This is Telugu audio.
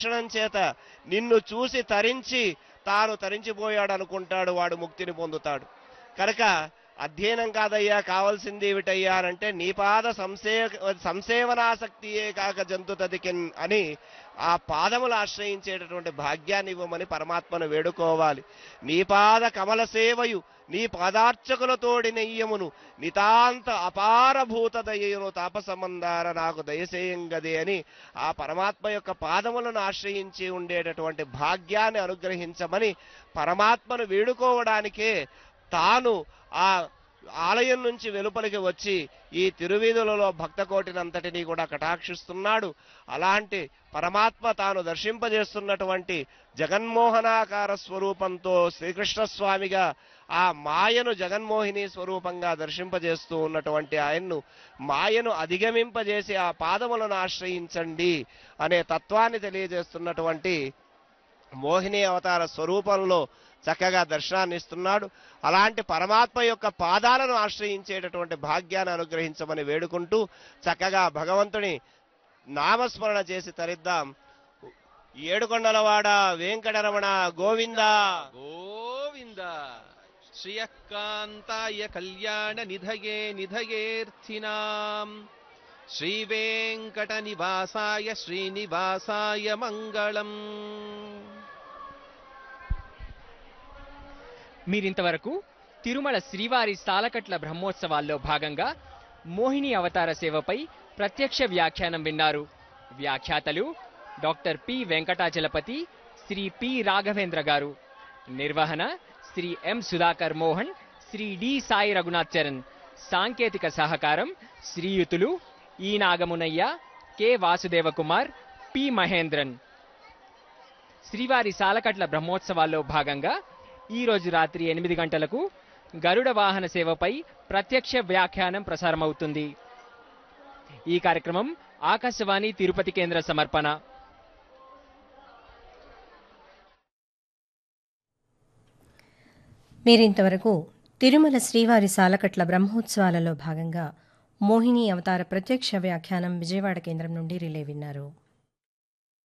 లక్షణం చేత నిన్ను చూసి తరించి తాను తరించిపోయాడు అనుకుంటాడు వాడు ముక్తిని పొందుతాడు కనుక అధ్యయనం కాదయ్యా కావాల్సింది ఏమిటయ్యా అంటే నీ పాద సంసే సంసేవనాసక్తియే కాక జంతు తదికిన్ అని ఆ పాదములు ఆశ్రయించేటటువంటి భాగ్యాన్ని ఇవ్వమని పరమాత్మను వేడుకోవాలి నీ పాద కమల సేవయు నీ పాదార్చకులతోడి నెయ్యమును నితాంత అపారభూత దయ్యను తాపసమందార నాకు దయసేయంగదే అని ఆ పరమాత్మ యొక్క పాదములను ఆశ్రయించి ఉండేటటువంటి భాగ్యాన్ని అనుగ్రహించమని పరమాత్మను వేడుకోవడానికే తాను ఆ ఆలయం నుంచి వెలుపలికి వచ్చి ఈ తిరువీధులలో భక్తకోటినంతటినీ కూడా కటాక్షిస్తున్నాడు అలాంటి పరమాత్మ తాను దర్శింపజేస్తున్నటువంటి జగన్మోహనాకార స్వరూపంతో శ్రీకృష్ణ స్వామిగా ఆ మాయను జగన్మోహిని స్వరూపంగా దర్శింపజేస్తూ ఉన్నటువంటి ఆయన్ను మాయను అధిగమింపజేసి ఆ పాదములను ఆశ్రయించండి అనే తత్వాన్ని తెలియజేస్తున్నటువంటి మోహిని అవతార స్వరూపంలో చక్కగా దర్శనాన్ని ఇస్తున్నాడు అలాంటి పరమాత్మ యొక్క పాదాలను ఆశ్రయించేటటువంటి భాగ్యాన్ని అనుగ్రహించమని వేడుకుంటూ చక్కగా భగవంతుని నామస్మరణ చేసి తరిద్దాం ఏడుకొండలవాడ వెంకటరమణ గోవింద గోవింద శ్రియకాంతాయ కళ్యాణ నిధయే నిధయేర్థినాం శ్రీవేంకట నివాసాయ శ్రీనివాసాయ మంగళం మీరింతవరకు తిరుమల శ్రీవారి సాలకట్ల బ్రహ్మోత్సవాల్లో భాగంగా మోహిని అవతార సేవపై ప్రత్యక్ష వ్యాఖ్యానం విన్నారు వ్యాఖ్యాతలు doctor P Venkatachalapathi Sri P Raghavendra garu నిర్వహణ శ్రీ ఎం సుధాకర్ మోహన్ శ్రీ డి సాయి రఘునాథ్ చరణ్ సాంకేతిక సహకారం శ్రీయుతులు E Nagamunaiah K Vasudeva Kumar P Mahendran శ్రీవారి సాలకట్ల బ్రహ్మోత్సవాల్లో భాగంగా ఈ రోజు రాత్రి ఎనిమిది గంటలకు గరుడ వాహన సేవపై ప్రత్యక్ష వ్యాఖ్యానం ప్రసారమవుతుంది ఈ కార్యక్రమం ఆకాశవాణి తిరుపతి కేంద్ర సమర్పణ మీరింతవరకు తిరుమల శ్రీవారి సాలకట్ల బ్రహ్మోత్సవాలలో భాగంగా మోహిని అవతార ప్రత్యక్ష వ్యాఖ్యానం విజయవాడ కేంద్రం నుండి రిలే విన్నారు